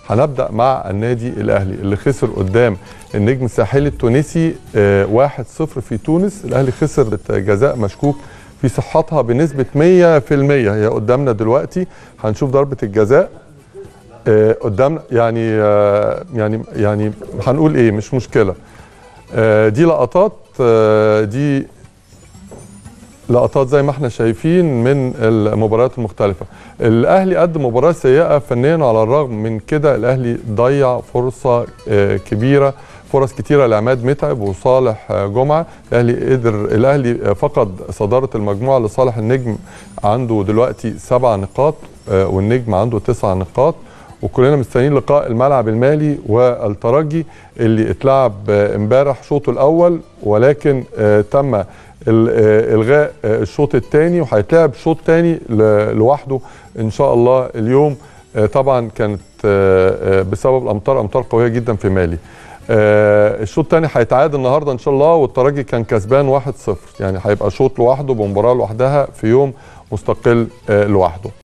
هنبدا مع النادي الاهلي اللي خسر قدام النجم الساحلي التونسي 1-0 في تونس الاهلي خسر جزاء مشكوك في صحتها بنسبه 100% هي قدامنا دلوقتي هنشوف ضربه الجزاء قدامنا يعني يعني يعني هنقول ايه مش مشكله دي لقطات دي لقطات زي ما احنا شايفين من المباريات المختلفة الأهلي قدم مباراة سيئة فنيا على الرغم من كده الأهلي ضيع فرصة كبيرة فرص كتيرة لعماد متعب وصالح جمعة الأهلي قدر الأهلي فقد صدارة المجموعة لصالح النجم عنده دلوقتي سبع نقاط والنجم عنده تسع نقاط وكلنا مستنيين لقاء الملعب المالي والترجي اللي اتلعب امبارح شوطه الاول ولكن تم الغاء الشوط الثاني وهيتلعب شوط ثاني لوحده ان شاء الله اليوم طبعا كانت بسبب الامطار امطار قويه جدا في مالي الشوط الثاني هيتعاد النهارده ان شاء الله والترجي كان كسبان 1-0 يعني هيبقى شوط لوحده بمباراه لوحدها في يوم مستقل لوحده